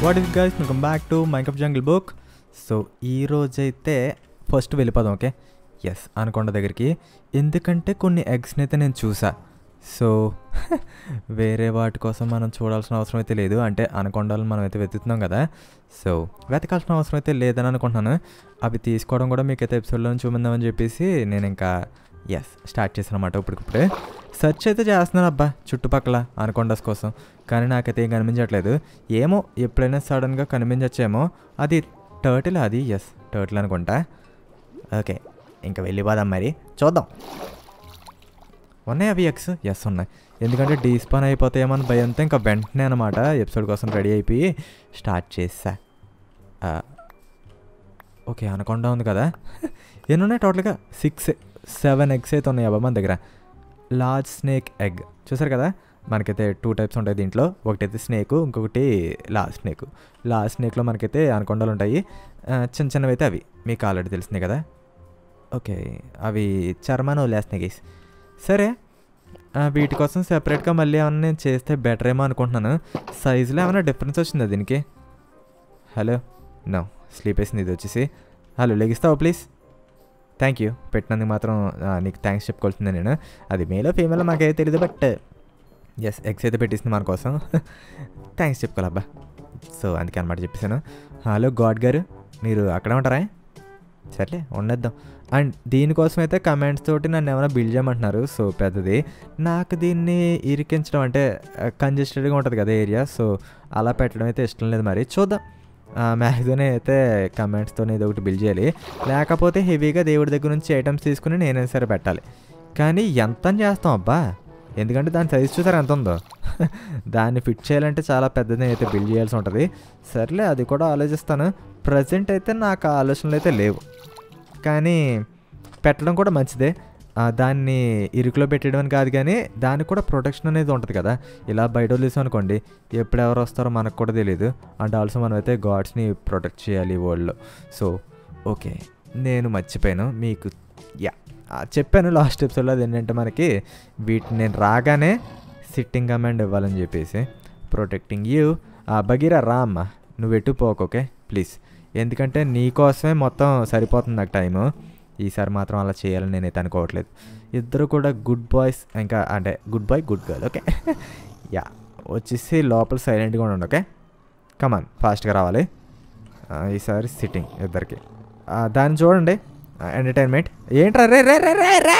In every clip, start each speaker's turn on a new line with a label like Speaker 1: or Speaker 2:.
Speaker 1: What is guys welcome back to మైకప్ jungle book so ఈ రోజైతే ఫస్ట్ వెళ్ళిపోదాం ఓకే ఎస్ అనకొండ దగ్గరికి ఎందుకంటే కొన్ని ఎగ్స్ని అయితే నేను చూసా సో వేరే వాటి కోసం మనం చూడాల్సిన అవసరం అయితే లేదు అంటే అనకొండలు మనం అయితే వెతుకుతున్నాం కదా సో వెతకాల్సిన అవసరం అయితే లేదని అనుకుంటున్నాను అవి తీసుకోవడం కూడా మీకైతే ఎపిసోడ్లో చూపిందామని చెప్పేసి నేను ఇంకా ఎస్ స్టార్ట్ చేశాను అనమాట ఇప్పటికిప్పుడే సెర్చ్ అయితే చేస్తున్నాను అబ్బా చుట్టుపక్కల అనకొండస్ కోసం కానీ నాకైతే ఏం కనిపించట్లేదు ఏమో ఎప్పుడైనా సడన్గా కనిపించచ్చేమో అది టర్టిల్ అది ఎస్ టర్టిల్ అనుకుంటా ఓకే ఇంకా వెళ్ళిపోదాం మరి చూద్దాం ఉన్నాయి అవి ఎక్స్ ఎస్ ఉన్నాయి ఎందుకంటే డీస్పాన్ అయిపోతాయేమని భయంతో ఇంకా వెంటనే అనమాట ఎపిసోడ్ కోసం రెడీ అయిపోయి స్టార్ట్ చేసా ఆ, ఓకే అనకుండా ఉంది కదా ఎన్ని ఉన్నాయి టోటల్గా సిక్స్ సెవెన్ ఎగ్స్ అయితే ఉన్నాయి అబ్బా మన దగ్గర లార్జ్ స్నేక్ ఎగ్ చూసారు కదా మనకైతే టూ టైప్స్ ఉంటాయి దీంట్లో ఒకటైతే స్నేక్ ఇంకొకటి లార్జ్ స్నేక్ లార్జ్ స్నేక్లో మనకైతే అనకొండలు ఉంటాయి ఆ, చిన్న చిన్నవి అయితే అవి మీకు ఆల్రెడీ తెలిసిందే కదా ఓకే అవి చర్మాన్ని వదిలేస్తున్నాయి గైస్ సరే ఆ, వీటి కోసం సెపరేట్గా మళ్ళీ ఏమన్నా నేను చేస్తే బెటర్ ఏమో అనుకుంటున్నాను సైజులో ఏమైనా డిఫరెన్స్ వచ్చిందా దీనికి హలో నో స్లీప్ వేసింది ఇది వచ్చేసి హలో లెగిస్తావా ప్లీజ్ థ్యాంక్ యూ పెట్టినందుకు మాత్రం ఆ, నీకు థ్యాంక్స్ చెప్పుకోవాల్సిందే నేను అది మేలో ఫీమేలో మాకైతే తెలియదు బట్ ఎస్ ఎగ్స్ అయితే పెట్టిస్తుంది మన కోసం థ్యాంక్స్ చెప్పుకోవాలబ్బా సో అందుకే అనమాట చెప్పేశాను హలో గాడ్ గారు మీరు అక్కడే ఉంటారా సర్లే ఉండేద్దాం అండ్ దీనికోసం అయితే కమెంట్స్ తోటి నన్ను ఏమైనా బిల్డ్ చేయమంటున్నారు సో పెద్దది నాకు దీన్ని ఇరికించడం అంటే కంజెస్టెడ్గా ఉంటుంది కదా ఏరియా సో అలా పెట్టడం అయితే ఇష్టం లేదు మరి చూద్దాం మ్యాక్సిమం అయితే కమెంట్స్తో ఇది ఒకటి బిల్డ్ చేయాలి లేకపోతే హెవీగా దేవుడి దగ్గర నుంచి ఐటమ్స్ తీసుకుని నేనే సరే పెట్టాలి కానీ ఎంత అని చేస్తాం అబ్బా ఎందుకంటే దాని సైజ్ చూసారు ఎంత ఉందో దాన్ని ఫిట్ చేయాలంటే చాలా పెద్దది అయితే బిల్డ్ చేయాల్సి ఉంటుంది సర్లే అది కూడా ఆలోచిస్తాను ప్రజెంట్ అయితే నాకు ఆ ఆలోచనలు అయితే లేవు కానీ పెట్టడం కూడా మంచిదే ఆ, దాన్ని ఇరుకులో పెట్టడం అని కాదు కానీ దానికి కూడా ప్రొటెక్షన్ అనేది ఉంటుంది కదా ఇలా బయట వదిలేసాం అనుకోండి ఎప్పుడు ఎవరు వస్తారో మనకు కూడా తెలియదు అండ్ ఆల్సో మనం అయితే గాడ్స్ని ప్రొటెక్ట్ చేయాలి వరల్డ్లో సో ఓకే నేను మర్చిపోయాను మీకు యా ఆ, చెప్పాను లాస్ట్ ఎపిసోడ్లో అది ఏంటంటే మనకి వీటిని నేను రాగానే సిట్టింగ్ కమాండ్ ఇవ్వాలని చెప్పేసి ప్రొటెక్టింగ్ యూ బగీరా రా అమ్మ నువ్వు ఎటు పోకు ఓకే ప్లీజ్ ఎందుకంటే నీకోసమే మొత్తం సరిపోతుంది నాకు టైము ఈసారి మాత్రం అలా చేయాలని నేనైతే అనుకోవట్లేదు ఇద్దరు కూడా గుడ్ బాయ్స్ ఇంకా అంటే good boy good girl okay yeah వచ్చేసి లోపల సైలెంట్గా ఉండండి ఓకే కమాన్ ఫాస్ట్గా రావాలి ఆ, ఈసారి సిట్టింగ్ ఇద్దరికి ఆ, దాన్ని చూడండి ఎంటర్టైన్మెంట్ ఏంట్రా రే రే రే రే రే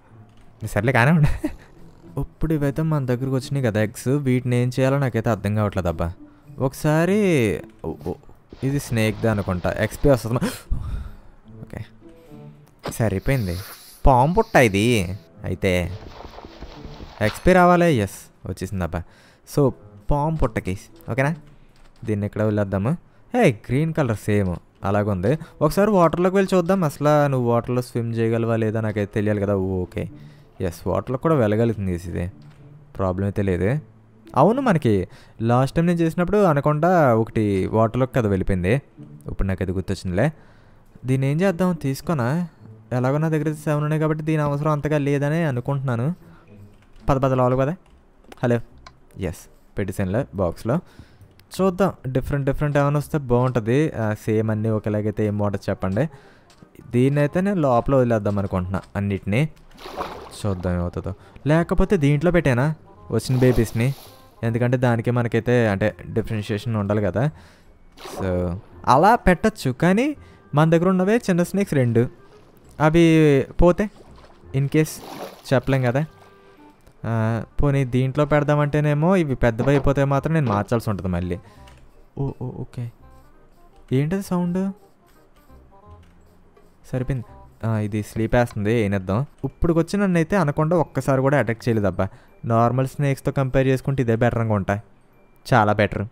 Speaker 1: సర్లే కానీ ఉండే ఇప్పుడు ఇవైతే మన దగ్గరకు వచ్చినాయి కదా ఎగ్స్ వీటిని ఏం చేయాలో నాకైతే అర్థం కావట్లేదు అబ్బా ఒకసారి ఓ, ఓ, ఇది స్నేక్ది అనుకుంటా ఎక్స్పీ వస్తుంది ఓకే సరిపోయింది పాము పుట్ట ఇది అయితే ఎక్స్పీ రావాలి ఎస్ వచ్చేసింది అబ్బా సో పాము పుట్టకి ఓకేనా దీన్ని ఎక్కడ వెళ్ళొద్దాము ఏ గ్రీన్ కలర్ సేమ్ అలాగుంది ఒకసారి వాటర్లోకి వెళ్ళి చూద్దాం అసలు నువ్వు వాటర్లో స్విమ్ చేయగలవా లేదా నాకైతే తెలియాలి కదా ఓకే ఎస్ వాటర్లో కూడా వెళ్ళగలుగుతుంది ఇది ప్రాబ్లం అయితే లేదు అవును మనకి లాస్ట్ టైం నేను చేసినప్పుడు అనకుండా ఒకటి వాటర్లోకి కదా వెళ్ళిపోయింది ఇప్పుడు నాకు అది గుర్తొచ్చిందిలే దీన్ని ఏం చేద్దాం తీసుకొనా ఎలాగో నా దగ్గర సెవెన్ ఉన్నాయి కాబట్టి దీని అవసరం అంతగా లేదని అనుకుంటున్నాను పద పద లోపల కదా హలో ఎస్ పెట్టేసానులే బాక్స్లో చూద్దాం డిఫరెంట్ డిఫరెంట్ ఏమైనా వస్తే బాగుంటుంది సేమ్ అన్నీ ఒకేలాగైతే ఏం బాగుంటుంది చెప్పండి దీన్ని అయితే నేను లోపల వదిలేద్దాం అనుకుంటున్నా అన్నిటినీ చూద్దాం ఏమవుతుందో లేకపోతే దీంట్లో పెట్టానా వచ్చిన బేబీస్ని ఎందుకంటే దానికి మనకైతే అంటే డిఫరెన్షియేషన్ ఉండాలి కదా సో అలా పెట్టచ్చు కానీ మన దగ్గర ఉన్నవే చిన్న స్నేక్స్ రెండు అవి పోతే ఇన్ కేస్ చెప్పలేం కదా ఆ, పోనీ దీంట్లో పెడదామంటేనేమో ఇవి పెద్దవి అయిపోతే మాత్రం నేను మార్చాల్సి ఉంటుంది మళ్ళీ ఓ ఓ ఓకే ఏంటది సౌండ్ సరిపోయింది ఆ, ఇది స్లీప్ వేస్తుంది ఏనేద్దాం ఇప్పుడు వచ్చి నన్ను అయితే అనకుండా ఒక్కసారి కూడా అటాక్ చేయలేదు అబ్బా నార్మల్ స్నేక్స్తో కంపేర్ చేసుకుంటే ఇదే బెటర్ అనుకుంటా చాలా బెటర్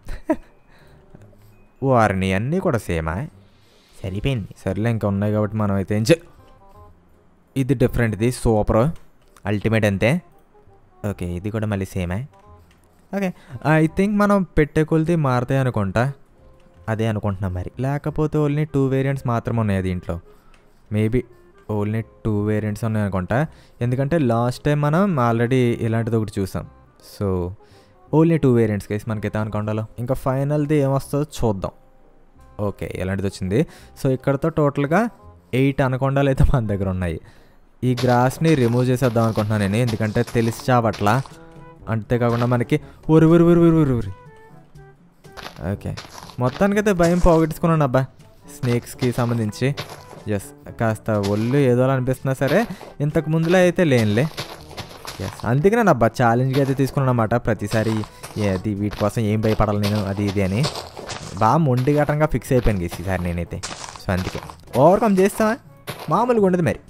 Speaker 1: వారిని అన్నీ కూడా సేమా సరిపోయింది సర్లే ఇంకా ఉన్నాయి కాబట్టి మనం అయితే ఏం చే ఇది డిఫరెంట్ ఇది సూపర్ అల్టిమేట్ అంతే ఓకే ఇది కూడా మళ్ళీ సేమే ఓకే ఐ థింక్ మనం పెట్టే కొలిది మారుతాయి అనుకుంటా అదే అనుకుంటున్నాం మరి లేకపోతే ఓన్లీ టూ వేరియంట్స్ మాత్రమే ఉన్నాయి దీంట్లో మేబీ ఓన్లీ టూ వేరియంట్స్ ఉన్నాయి అనుకుంటా ఎందుకంటే లాస్ట్ టైం మనం ఆల్రెడీ ఇలాంటిది ఒకటి చూసాం so only two variants case మనకైతే అనుకొండలో ఇంకా ఫైనల్ది ఏమొస్తుందో చూద్దాం ఓకే ఎలాంటిది వచ్చింది సో ఇక్కడతో టోటల్గా ఎయిట్ అనకొండాలు అయితే మన దగ్గర ఉన్నాయి ఈ గ్రాస్ని రిమూవ్ చేసేద్దాం అనుకుంటున్నాను నేను ఎందుకంటే తెలిసి చావట్లా అంతేకాకుండా మనకి ఉరి ఉరి ఉరి ఉరి ఉరి ఉరి ఓకే మొత్తానికైతే భయం పోగొట్టుకున్నాను అబ్బా స్నేక్స్కి సంబంధించి ఎస్ కాస్త ఒళ్ళు ఏదో అనిపిస్తున్నా సరే ఇంతకు ముందులో అయితే లేనులే ఎస్ అందుకే నేను అబ్బా ఛాలెంజ్గా అయితే తీసుకున్నాను అనమాట ప్రతిసారి అది వీటి కోసం ఏం భయపడాలి నేను అది ఇది అని బాగా మొండి ఘటంగా ఫిక్స్ అయిపోయాను గీసి ఈసారి నేనైతే సో అందుకే ఓవర్కమ్ చేస్తావా మామూలుగా ఉండదు మరి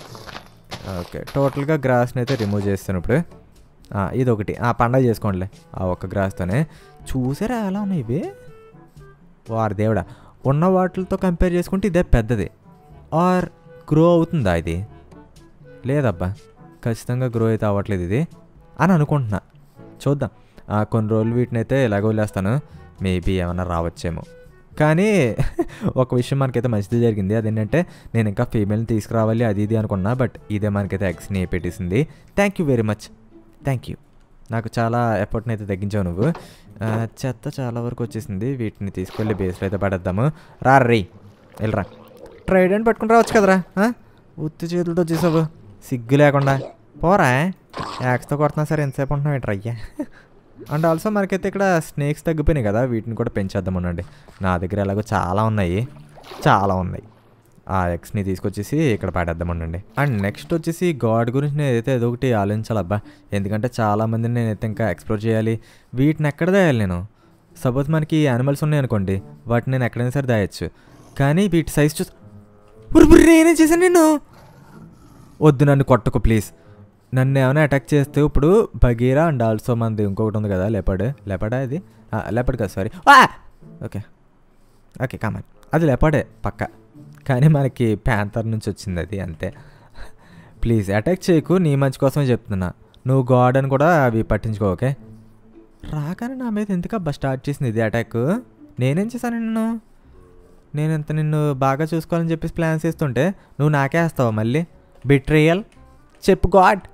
Speaker 1: ఓకే టోటల్గా గ్రాస్ని అయితే రిమూవ్ చేస్తాను ఇప్పుడు ఆ, ఇది ఒకటి ఆ పండగ చేసుకోండిలే ఆ ఒక్క గ్రాస్తోనే చూసారా ఎలా ఉన్నాయి ఇవి వారి దేవుడా ఉన్న వాటితో కంపేర్ చేసుకుంటే ఇదే పెద్దది ఆర్ గ్రో అవుతుందా ఇది లేదబ్బా ఖచ్చితంగా గ్రో అయితే అవ్వట్లేదు ఇది అని అనుకుంటున్నా చూద్దాం ఆ, కొన్ని రోజులు వీటిని అయితే ఇలాగ వదిలేస్తాను మేబీ ఏమైనా రావచ్చేమో కానీ ఒక విషయం మనకైతే మంచిది జరిగింది అదేంటంటే నేను ఇంకా ఫీమేల్ని తీసుకురావాలి అది ఇది అనుకున్నా బట్ ఇదే మనకైతే ఎగ్స్ని పెట్టేసింది thank you very much thank you నాకు చాలా ఎఫర్ట్ని అయితే తగ్గించావు నువ్వు ఆ, చెత్త చాలా వరకు వచ్చేసింది వీటిని తీసుకెళ్ళి బేస్లో అయితే పడేద్దాము రా రే వెళ్ళరా ట్రైడెంట్ పట్టుకుని రావచ్చు కదరా ఆ? ఉత్తి చేతులతో చేసావు సిగ్గు లేకుండా పోరా యాక్స్తో కొడుతున్నా సరే ఎంతసేపు ఉంటున్నావు ఏంట్రా అయ్యా అండ్ ఆల్సో మనకైతే ఇక్కడ స్నేక్స్ తగ్గిపోయినాయి కదా వీటిని కూడా పెంచేద్దాం ఉండండి నా దగ్గర ఎలాగో చాలా ఉన్నాయి చాలా ఉన్నాయి ఆ ఎగ్స్ని తీసుకొచ్చేసి ఇక్కడ పాడేద్దాం ఉండండి అండ్ నెక్స్ట్ వచ్చేసి గాడ్ గురించి నేనైతే ఏదో ఒకటి ఆలోచించాలబ్బా ఎందుకంటే చాలామందిని నేనైతే ఇంకా ఎక్స్ప్లోర్ చేయాలి వీటిని ఎక్కడ దాయాలి నేను సపోజ్ మనకి యానిమల్స్ ఉన్నాయి అనుకోండి వాటిని నేను ఎక్కడైనా సరే దాయొచ్చు కానీ వీటి సైజ్ చూసి ఉరి ఉరి నేనేం చేశాను నేను వద్దు నన్ను కొట్టకు ప్లీజ్ నన్ను ఏమైనా అటాక్ చేస్తే ఇప్పుడు బగీరా అండ్ ఆల్సో మనది ఇంకొకటి ఉంది కదా లెపడ్ లెపడా ఇది లెపడ్ కదా సారీ ఓకే ఓకే కామన్ అది లెపడే పక్క కానీ మనకి ప్యాంతర్ నుంచి వచ్చింది అది అంతే ప్లీజ్ అటాక్ చేయకు నీ మంచి కోసమే చెప్తున్నా నువ్వు గాడ్ అని కూడా అవి పట్టించుకో ఓకే రాగానే నా మీద ఎందుకబ్బా స్టార్ట్ చేసింది ఇది అటాక్ నేనేం చేశాను నిన్ను నేను ఇంత నిన్ను బాగా చూసుకోవాలని చెప్పేసి ప్లాన్స్ చేస్తుంటే నువ్వు నాకే వేస్తావా మళ్ళీ బిట్రియల్ చెప్పు గాడ్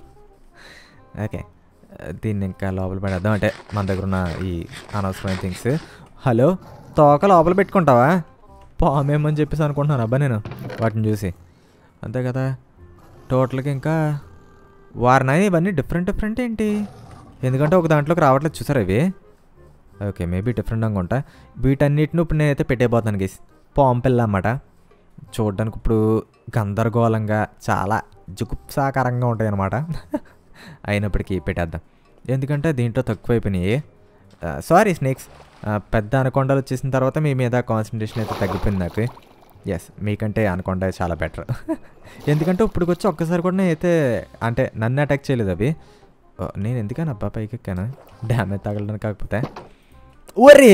Speaker 1: ఓకే దీన్ని ఇంకా లోపల పడేద్దాం అంటే మన దగ్గర ఉన్న ఈ అనవసరమైన థింగ్స్ హలో తోక లోపల పెట్టుకుంటావా పామేమని చెప్పేసి అనుకుంటున్నాను అబ్బా నేను వాటిని చూసి అంతే కదా టోటల్గా ఇంకా వారినాయి ఇవన్నీ డిఫరెంట్ డిఫరెంట్ ఏంటి ఎందుకంటే ఒక దాంట్లోకి రావట్లేదు చూసారా ఇవి ఓకే మేబీ డిఫరెంట్ అనుకుంటా వీటన్నిటిని ఇప్పుడు నేనైతే పెట్టేపోతాను గేసి పాంపిల్ల అన్నమాట చూడడానికి ఇప్పుడు గందరగోళంగా చాలా జుగుప్సాకరంగా ఉంటాయి అన్నమాట అయినప్పటికీ పెట్టేద్దాం ఎందుకంటే దీంట్లో తక్కువైపోయినాయి సారీ స్నేక్స్ పెద్ద అనకొండలు వచ్చేసిన తర్వాత మీ మీద కాన్సన్ట్రేషన్ అయితే తగ్గిపోయింది నాకు ఎస్ మీకంటే అనకొండ చాలా బెటర్ ఎందుకంటే ఇప్పుడు వచ్చి ఒక్కసారి కూడా నేనైతే అంటే నన్ను అటాక్ చేయలేదు అవి ఓ, నేను ఎందుకని అబ్బా పైకి ఎక్కాను డ్యామేజ్ తగలడానికి కాకపోతే ఒరే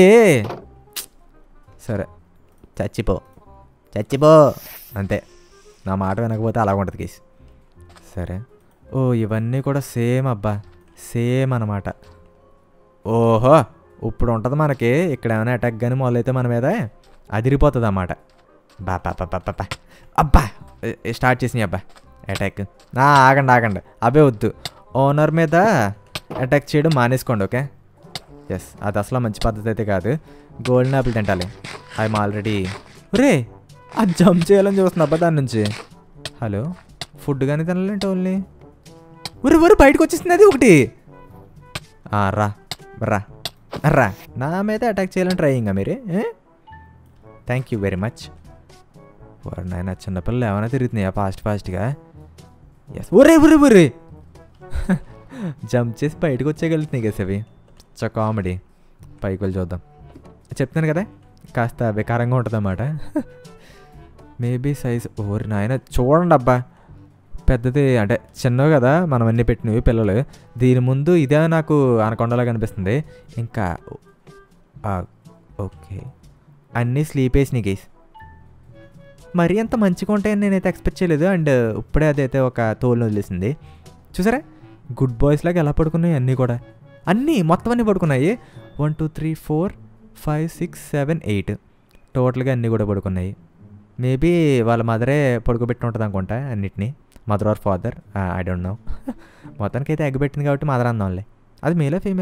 Speaker 1: సరే చచ్చిపో చచ్చిపో అంతే నా మాట వినకపోతే అలాగ ఉంటుంది కేసు సరే ఓ ఇవన్నీ కూడా సేమ్ అబ్బా సేమ్ అన్నమాట ఓహో ఇప్పుడు ఉంటుంది మనకి ఇక్కడ ఏమైనా అటాక్ కానీ మొదలైతే మన మీద అదిరిపోతుంది అన్నమాట బా బా బా బా బా బా. అబ్బా ఏ- ఏ స్టార్ట్ చేసినాయి అబ్బా అటాక్ నా ఆగండి ఆగండి అబ్బే వద్దు ఓనర్ మీద అటాక్ చేయడం మానేసుకోండి ఓకే ఎస్ అది అసలు మంచి పద్ధతి అయితే కాదు గోల్డెన్ యాపిల్ తింటాలి ఐఎమ్ ఆల్రెడీ రే అది జంప్ చేయాలని చూస్తున్నా అబ్బా దాని నుంచి హలో ఫుడ్ కానీ తినాలంటే ఓన్లీ ఊరి ఊరి బయటకు వచ్చేసింది అది ఒకటి ఆ, రా రా రా నా మీద అటాక్ చేయాలని ట్రై ఇంకా మీరు థ్యాంక్ యూ వెరీ మచ్ వారు నాయన చిన్నపిల్లలు ఏమైనా తిరుగుతున్నాయా ఫాస్ట్ ఫాస్ట్గా ఎస్ ఒరే ఒరే ఒరే జంప్ చేసి బయటకు వచ్చేయగలుగుతున్నాయి కదా అవి చ కామెడీ పైకి వెళ్ళి చూద్దాం చెప్తాను కదా కాస్త వికారంగా ఉంటుంది అన్నమాట మేబీ సైజ్ ఓరి నాయన చూడండి అబ్బా పెద్దది అంటే చిన్నవి కదా మనం అన్ని పెట్టినవి పిల్లలు దీని ముందు ఇదే నాకు అనకొండలా కనిపిస్తుంది ఇంకా ఆ, ఓకే అన్నీ స్లీప్ వేసినాయి గైస్ మరీ అంత మంచిగా ఉంటాయని నేనైతే ఎక్స్పెక్ట్ చేయలేదు అండ్ ఇప్పుడే అదైతే ఒక తోలు వదిలేసింది చూసారా గుడ్ బాయ్స్ లాగా ఎలా పడుకున్నాయి అన్నీ కూడా అన్నీ మొత్తం అన్నీ పడుకున్నాయి one two three four five six seven eight టోటల్గా అన్నీ కూడా పడుకున్నాయి మేబీ వాళ్ళ మదరే పడుకోబెట్టి ఉంటుంది అనుకుంటా అన్నిటినీ mother or father I don't know మొత్తానికి అయితే ఎగ్ పెట్టింది కాబట్టి మదర్ అందాంలే అది మేలా ఫీమేలా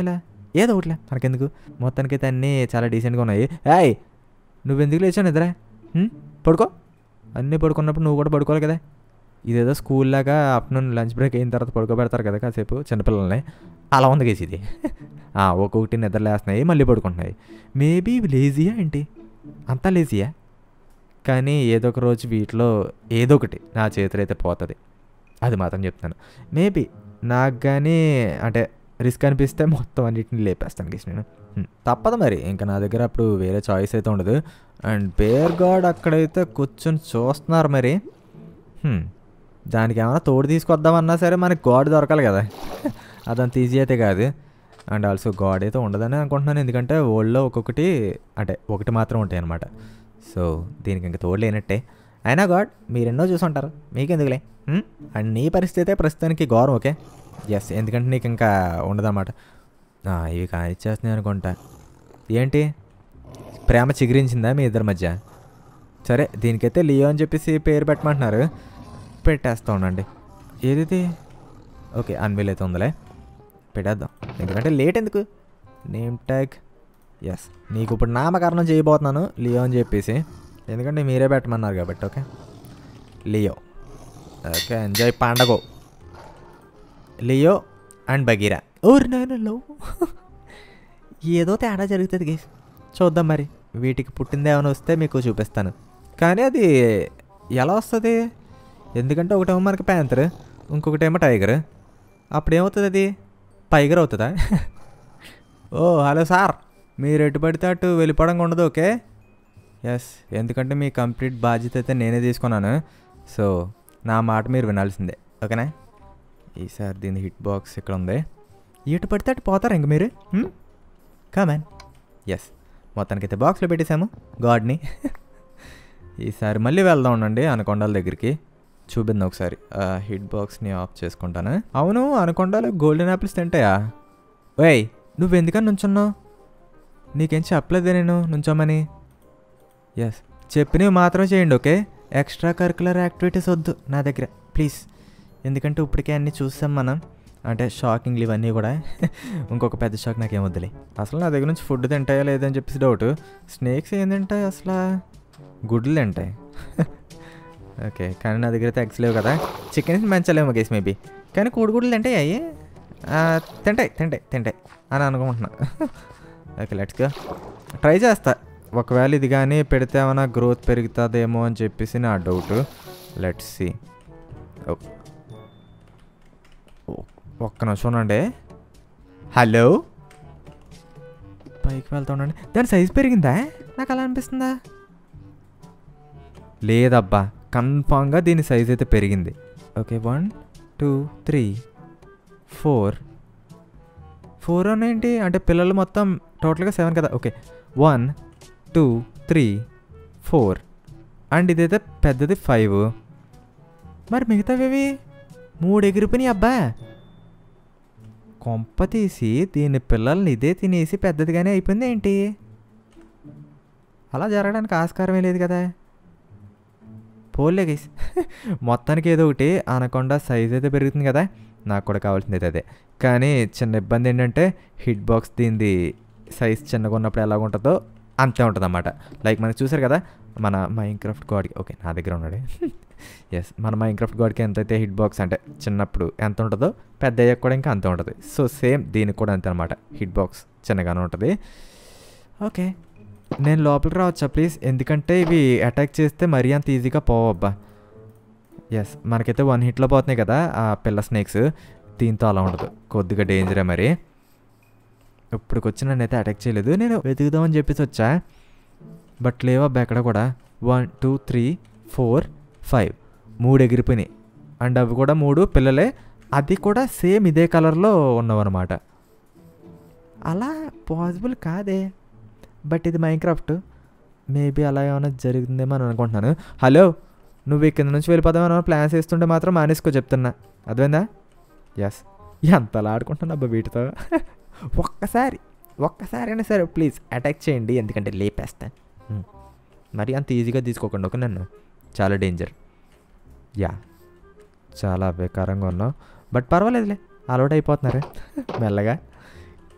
Speaker 1: ఏదో ఒకటిలే మనకెందుకు మొత్తానికి అయితే అన్నీ చాలా డీసెంట్గా ఉన్నాయి ఏయ్ నువ్వెందుకు లేచావు నిద్ర హ్మ్? పడుకో అన్నీ పడుకున్నప్పుడు నువ్వు కూడా పడుకోవాలి కదా ఇదేదో స్కూల్ లాగా ఆఫ్టర్నూన్ లంచ్ బ్రేక్ అయిన తర్వాత పడుకోబెడతారు కదా కాసేపు చిన్నపిల్లల్ని అలా ఉంది కేసు ఇది ఆ, ఒక్కొక్కటి నిద్ర లేస్తున్నాయి మళ్ళీ పడుకుంటున్నాయి మేబీ లేజీయా ఏంటి అంతా లేజీయా కానీ ఏదో ఒక రోజు వీటిలో ఏదో ఒకటి నా చేతిలో అయితే పోతుంది అది మాత్రం చెప్తాను మేబీ నాకు కానీ అంటే రిస్క్ అనిపిస్తే మొత్తం అన్నిటిని లేపేస్తాను గీస్ నేను హ్మ్. తప్పదు మరి ఇంకా నా దగ్గర అప్పుడు వేరే చాయిస్ అయితే ఉండదు అండ్ బేర్ గాడ్ అక్కడైతే కూర్చొని చూస్తున్నారు మరి హ్మ్. దానికి ఏమైనా తోడు తీసుకొద్దామన్నా సరే మనకి గాడ్ దొరకాలి కదా అదంత ఈజీ అయితే కాదు అండ్ ఆల్సో గాడ్ అయితే ఉండదని అనుకుంటున్నాను ఎందుకంటే ఓల్డ్లో ఒక్కొక్కటి అంటే ఒకటి మాత్రం ఉంటాయి అనమాట సో దీనికి ఇంకా తోడు లేనట్టే అయినా గాడ్ మీరెన్నో చూసుంటారు మీకెందుకులే హ్మ్? అండ్ నీ పరిస్థితి అయితే ప్రస్తుతానికి గౌరవం ఓకే ఎస్ ఎందుకంటే నీకు ఇంకా ఉండదన్నమాట ఆ, ఇవి కానిచ్చేస్తున్నాయి అనుకుంటా ఏంటి ప్రేమ చిగురించిందా మీ ఇద్దరి మధ్య సరే దీనికైతే లియో అని చెప్పేసి పేరు పెట్టమంటున్నారు పెట్టేస్తా ఉండండి ఏది ఓకే అన్విల్ అయితే ఉందిలే పెట్టేద్దాం ఎందుకంటే లేట్ ఎందుకు నేమ్ ట్యాగ్ ఎస్ నీకు ఇప్పుడు నామకరణం చేయబోతున్నాను లియో అని చెప్పేసి ఎందుకంటే మీరే పెట్టమన్నారు కాబట్టి ఓకే లియో ఓకే ఎంజాయ్ పండగో లియో అండ్ బగీరా ఓర్ నాయనలో ఏదో తేడా జరుగుతుంది గేస్ చూద్దాం మరి వీటికి పుట్టింది ఏమైనా వస్తే మీకు చూపిస్తాను కానీ అది ఎలా వస్తుంది ఎందుకంటే ఒకటేమో మనకి ప్యాంతర్ ఇంకొకటేమో టైగర్ అప్పుడు ఏమవుతుంది అది టైగర్ అవుతుందా ఓ హలో సార్ మీరు ఎటు పడితే అటు వెళ్ళిపోవడం ఉండదు ఓకే ఎస్ ఎందుకంటే మీ కంప్లీట్ బాధ్యత అయితే నేనే తీసుకున్నాను సో నా మాట మీరు వినాల్సిందే ఓకేనా ఈసారి దీని హిట్ బాక్స్ ఇక్కడ ఉంది ఎటు పడితే అటు పోతారా ఇంక మీరు కమాన్ ఎస్ మొత్తానికైతే బాక్స్లో పెట్టేశాము గాడ్ని ఈసారి మళ్ళీ వెళ్దాం ఉండండి అనకొండల దగ్గరికి చూపింది ఒకసారి ఆ హిట్ బాక్స్ని ఆఫ్ చేసుకుంటాను అవును అనకొండలు గోల్డెన్ యాపిల్స్ తింటాయా వేయ్ నువ్వు ఎందుకని నుంచున్నావు నీకేం చెప్పలేదే నేను నుంచోమని ఎస్ చెప్పినవి మాత్రం చేయండి ఓకే ఎక్స్ట్రా కరికులర్ యాక్టివిటీస్ వద్దు నా దగ్గర ప్లీజ్ ఎందుకంటే ఇప్పటికే అన్నీ చూసాం మనం అంటే షాకింగ్లు ఇవన్నీ కూడా ఇంకొక పెద్ద షాక్ నాకేం వద్దులే అసలు నా దగ్గర నుంచి ఫుడ్ తింటాయా లేదని చెప్పేసి డౌట్ స్నేక్స్ ఏం తింటాయి అసలు గుడ్లు తింటాయి ఓకే కానీ నా దగ్గర అయితే ఎగ్స్ లేవు కదా చికెన్ మంచలేమో కేసు మేబీ కానీ కోడిగుడ్లు తింటాయి అయ్యి తింటాయి తింటాయి తింటాయి అని అనుకుంటున్నా ఓకే లెట్స్గా ట్రై చేస్తా ఒకవేళ ఇది కానీ పెడితే ఏమైనా గ్రోత్ పెరుగుతుందేమో అని చెప్పేసి నా డౌట్ లెట్స్ సి ఒక్క నిమిషం ఉండండి హలో పైకి వెళ్తా ఉండండి దాని సైజ్ పెరిగిందా నాకు అలా అనిపిస్తుందా లేదబ్బా కన్ఫామ్గా దీని సైజ్ అయితే పెరిగింది okay one two three four four అని ఏంటి అంటే పిల్లలు మొత్తం టోటల్గా సెవెన్ కదా okay one two three four and ఇదైతే పెద్దది ఫైవ్ మరి మిగతావి మూడు ఎగిరిపోయినాయి అబ్బా కొంప తీసి దీని పిల్లల్ని ఇదే తినేసి పెద్దదిగానే అయిపోయింది ఏంటి అలా జరగడానికి ఆస్కారమే లేదు కదా పోలే గైస్ మొత్తానికి ఏదో ఒకటి అనకుండా సైజ్ అయితే పెరుగుతుంది కదా నాకు కూడా కావాల్సింది అయితే అదే కానీ చిన్న ఇబ్బంది ఏంటంటే హిట్ బాక్స్ దీనిది సైజ్ చిన్నగా ఉన్నప్పుడు ఎలా ఉంటుందో అంతే ఉంటుంది అన్నమాట లైక్ మనకి చూసారు కదా మన మైన్క్రాఫ్ట్ గాడ్కి ఓకే నా దగ్గర ఉన్నాడు ఎస్ మన మైన్క్రాఫ్ట్ గాడ్కి ఎంతైతే హిట్ బాక్స్ అంటే చిన్నప్పుడు ఎంత ఉంటుందో పెద్ద అయ్యాక కూడా ఇంకా అంతే ఉంటుంది సో సేమ్ దీనికి కూడా అంతే అనమాట హిట్ బాక్స్ చిన్నగానే ఉంటుంది ఓకే నేను లోపలికి రావచ్చా ప్లీజ్ ఎందుకంటే ఇవి అటాక్ చేస్తే మరీ అంత ఈజీగా పోవబ్బా ఎస్ మనకైతే వన్ హిట్లో పోతున్నాయి కదా ఆ పిల్ల స్నేక్స్ దీంతో అలా ఉండదు కొద్దిగా డేంజరే మరి ఇప్పటికి వచ్చి నన్ను అయితే అటాక్ చేయలేదు నేను వెతుకుదామని చెప్పేసి వచ్చా బట్ లేవబ్బా ఎక్కడ కూడా one two three four five మూడు ఎగిరిపోయినాయి అండ్ అవి కూడా మూడు పిల్లలే అది కూడా సేమ్ ఇదే కలర్లో ఉన్నవన్నమాట అలా పాసిబుల్ కాదే బట్ ఇది మైన్క్రాఫ్ట్ మేబీ అలా ఏమైనా జరుగుతుందేమో అని అనుకుంటున్నాను హలో నువ్వు ఇక్కడ నుంచి వెళ్ళిపోదామని ప్లాన్స్ వేస్తుంటే మాత్రం మానేసుకో చెప్తున్నా అర్థమైందా ఎస్ ఎంతలా ఆడుకుంటున్నా అబ్బా వీటితో ఒక్కసారి ఒక్కసారి అయినా సరే ప్లీజ్ అటాక్ చేయండి ఎందుకంటే లేపేస్తాను ఉమ్. మరి అంత ఈజీగా తీసుకోకండి ఒక నన్ను చాలా డేంజర్ యా చాలా బేకారంగా ఉన్నావు బట్ పర్వాలేదులే అలవాటు అయిపోతున్నారు మెల్లగా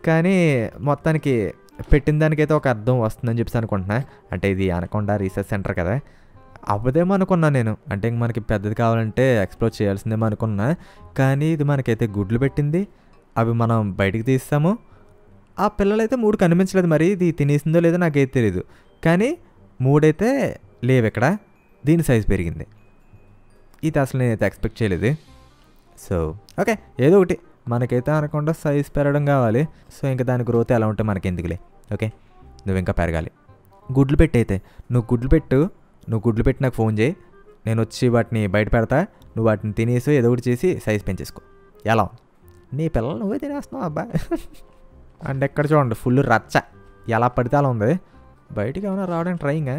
Speaker 1: కానీ మొత్తానికి పెట్టిన దానికైతే ఒక అర్థం వస్తుందని చెప్పేసి అనుకుంటున్నా అంటే ఇది అనకొండ రీసెర్చ్ సెంటర్ కదా అవ్వదేమో అనుకున్నా నేను అంటే ఇంక మనకి పెద్దది కావాలంటే ఎక్స్ప్లోర్ చేయాల్సిందేమో అనుకున్నా కానీ ఇది మనకైతే గుడ్లు పెట్టింది అవి మనం బయటికి తీస్తాము ఆ పిల్లలైతే మూడు కనిపించలేదు మరి ఇది తినేసిందో లేదో నాకైతే తెలియదు కానీ మూడైతే లేవు ఇక్కడ దీని సైజ్ పెరిగింది ఇది అసలు నేనైతే ఎక్స్పెక్ట్ చేయలేదు సో ఓకే ఏదో ఒకటి మనకైతే అనకుండా సైజ్ పెరగడం కావాలి సో ఇంకా దాని గ్రోత్ ఎలా ఉంటే మనకి ఎందుకులే ఓకే నువ్వు ఇంకా పెరగాలి గుడ్లు పెట్టయితే నువ్వు గుడ్లు పెట్టు నువ్వు గుడ్లు పెట్టి నాకు ఫోన్ చేయి నేను వచ్చి వాటిని బయట పెడతా నువ్వు వాటిని తినేసి ఏదో ఒకటి చేసి సైజ్ పెంచేసుకో ఎలా ఉంది? నీ పిల్లలు నువ్వే తినేస్తున్నావు అబ్బా అండ్ ఎక్కడ చూడండి ఫుల్ రచ్చ ఎలా పడితే అలా ఉంది బయటికి ఏమైనా రావడానికి ట్రైంగా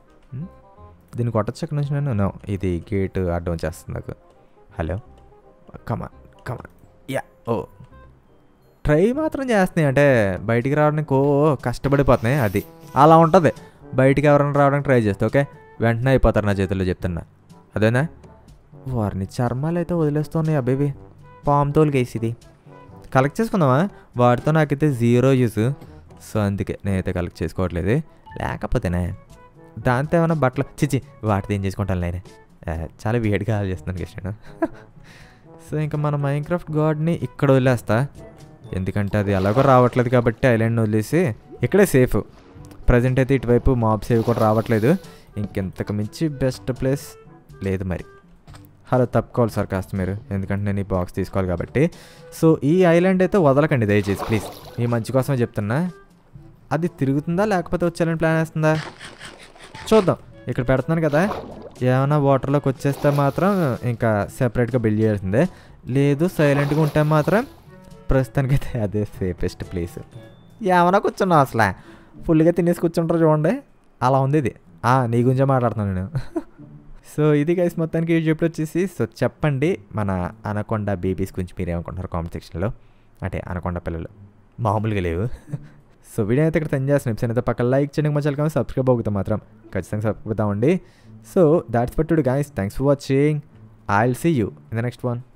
Speaker 1: దీన్ని కొట్టచ్చు ఇక్కడ నుంచి నేను నో ఇది గేట్ అడ్డం చేస్తుంది నాకు hello come on come on yeah oh try మాత్రం చేస్తున్నాయి అంటే బయటికి రావడానికి ఓ కష్టపడిపోతున్నాయి అది అలా ఉంటుంది బయటికి ఎవరైనా రావడానికి ట్రై చేస్తే ఓకే వెంటనే అయిపోతారు నా చేతుల్లో చెప్తున్నా అదేనా వారిని చర్మాలు అయితే వదిలేస్తున్నాయి అబ్బేవి పామ్ తోలుకి వేసి ఇది కలెక్ట్ చేసుకుందామా వాటితో నాకైతే జీరో యూస్ సో అందుకే నేనైతే కలెక్ట్ చేసుకోవట్లేదు లేకపోతేనే దాంతో ఏమైనా బట్టలు చిచి వాటితో ఏం చేసుకుంటాను నేనే ఆ, చాలా వేడిగా చేస్తున్నాను కృష్ణ సో ఇంకా మన మైన్క్రాఫ్ట్ గాడ్ని ఇక్కడ వదిలేస్తా ఎందుకంటే అది ఎలాగో రావట్లేదు కాబట్టి ఐలాండ్ని వదిలేసి ఇక్కడే సేఫ్ ప్రజెంట్ అయితే ఇటువైపు మాబ్స్ ఏవి కూడా రావట్లేదు ఇంకెంతకు మించి బెస్ట్ ప్లేస్ లేదు మరి హలో తప్పుకోవాలి సార్ కాస్త మీరు ఎందుకంటే నేను ఈ బాక్స్ తీసుకోవాలి కాబట్టి సో ఈ ఐలాండ్ అయితే వదలకండి దయచేసి ప్లీజ్ మీ మంచి కోసమే చెప్తున్నా అది తిరుగుతుందా లేకపోతే వచ్చేయాలని ప్లాన్ వేస్తుందా చూద్దాం ఇక్కడ పెడుతున్నాను కదా ఏమైనా వాటర్లోకి వచ్చేస్తే మాత్రం ఇంకా సెపరేట్గా బిల్డ్ చేయాల్సిందే లేదు సైలెంట్గా ఉంటే మాత్రం ప్రస్తుతానికైతే అదే సేఫెస్ట్ ప్లేస్ ఏమైనా కూర్చున్నావు అసలు ఫుల్గా తినేసి కూర్చుంటారు చూడండి అలా ఉంది ఇది ఆ, నీ గురించే మాట్లాడుతున్నాను నేను సో ఇది గైస్ మొత్తానికి ఈ చెప్పి వచ్చేసి సో చెప్పండి మన అనకొండ బేబీస్ గురించి మీరు ఏమనుకుంటున్నారు కామెంట్ సెక్షన్లో అంటే అనకొండ పిల్లలు మామూలుగా లేవు సో వీడియో అయితే ఇక్కడ సెండ్ చేస్తున్నాం ఎపిసోడ్ అయితే పక్కన లైక్ చేయడానికి మధ్యలో కానీ సబ్స్క్రైబ్ అవుతాం మాత్రం ఖచ్చితంగా సబ్స్క్రైబ్ అవుతామండి సో దాట్స్ పట్టుడు guys thanks for watching I will see you in the next one